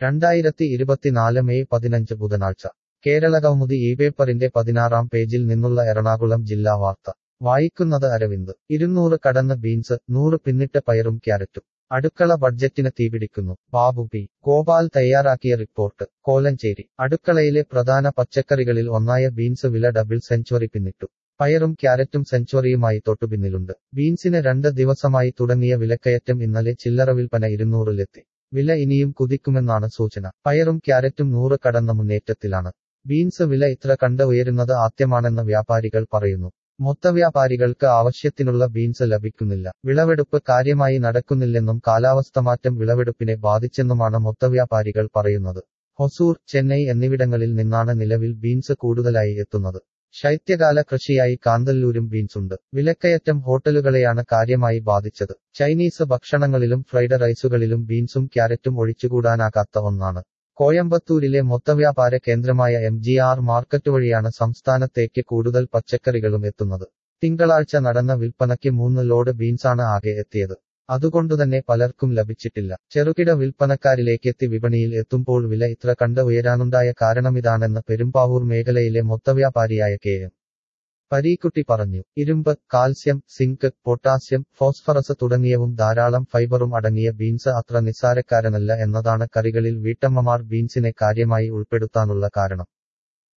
രണ്ടായിരത്തി ഇരുപത്തിനാല് മെയ് പതിനഞ്ച് ബുധനാഴ്ച കേരള കൗമുദി ഈ പേപ്പറിന്റെ പതിനാറാം പേജിൽ നിന്നുള്ള എറണാകുളം ജില്ലാ വാർത്ത വായിക്കുന്നത് അരവിന്ദ് ഇരുന്നൂറ് കടന്ന് ബീൻസ് നൂറ് പിന്നിട്ട് പയറും ക്യാരറ്റും അടുക്കള ബഡ്ജറ്റിന് തീപിടിക്കുന്നു ബാബു പി ഗോപാൽ തയ്യാറാക്കിയ റിപ്പോർട്ട് കോലഞ്ചേരി അടുക്കളയിലെ പ്രധാന പച്ചക്കറികളിൽ ഒന്നായ ബീൻസ് വില ഡബിൾ സെഞ്ചുറി പിന്നിട്ടു പയറും ക്യാരറ്റും സെഞ്ചുറിയുമായി തൊട്ടുപിന്നിലുണ്ട് ബീൻസിന് രണ്ട് ദിവസമായി തുടങ്ങിയ വിലക്കയറ്റം ഇന്നലെ ചില്ലറ വിൽപ്പന ഇരുന്നൂറിലെത്തി വില ഇനിയും കുതിക്കുമെന്നാണ് സൂചന പയറും ക്യാരറ്റും നൂറ് കടന്ന മുന്നേറ്റത്തിലാണ് ബീൻസ് വില ഇത്ര കണ്ട് ഉയരുന്നത് ആദ്യമാണെന്ന് വ്യാപാരികൾ പറയുന്നു മൊത്തവ്യാപാരികൾക്ക് ആവശ്യത്തിനുള്ള ബീൻസ് ലഭിക്കുന്നില്ല വിളവെടുപ്പ് കാര്യമായി നടക്കുന്നില്ലെന്നും കാലാവസ്ഥ മാറ്റം വിളവെടുപ്പിനെ ബാധിച്ചെന്നുമാണ് മൊത്തവ്യാപാരികൾ പറയുന്നത് ഹൊസൂർ ചെന്നൈ എന്നിവിടങ്ങളിൽ നിന്നാണ് നിലവിൽ ബീൻസ് കൂടുതലായി എത്തുന്നത് ശൈത്യകാല കൃഷിയായി കാന്തല്ലൂരും ബീൻസുണ്ട് വിലക്കയറ്റം ഹോട്ടലുകളെയാണ് കാര്യമായി ബാധിച്ചത് ചൈനീസ് ഭക്ഷണങ്ങളിലും ഫ്രൈഡ് റൈസുകളിലും ബീൻസും ക്യാരറ്റും ഒഴിച്ചുകൂടാനാകാത്ത ഒന്നാണ് കോയമ്പത്തൂരിലെ മൊത്തവ്യാപാര കേന്ദ്രമായ എം ജി ആർ മാർക്കറ്റ് വഴിയാണ് സംസ്ഥാനത്തേക്ക് കൂടുതൽ പച്ചക്കറികളും എത്തുന്നത് തിങ്കളാഴ്ച നടന്ന വിൽപ്പനയ്ക്ക് മൂന്ന് ലോഡ് ബീൻസാണ് ആകെ എത്തിയത് അതുകൊണ്ടുതന്നെ പലർക്കും ലഭിച്ചിട്ടില്ല ചെറുകിട വിൽപ്പനക്കാരിലേക്കെത്തി വിപണിയിൽ എത്തുമ്പോൾ വില ഇത്ര കണ്ട് ഉയരാനുണ്ടായ കാരണമിതാണെന്ന് പെരുമ്പാവൂർ മേഖലയിലെ മൊത്തവ്യാപാരിയായ കെ എം പരീക്കുട്ടി പറഞ്ഞു ഇരുമ്പ് കാൽസ്യം സിങ്ക് പൊട്ടാസ്യം ഫോസ്ഫറസ് തുടങ്ങിയവും ധാരാളം ഫൈബറും അടങ്ങിയ ബീൻസ് അത്ര നിസ്സാരക്കാരനല്ല എന്നതാണ് കറികളിൽ വീട്ടമ്മമാർ ബീൻസിനെ കാര്യമായി ഉൾപ്പെടുത്താനുള്ള കാരണം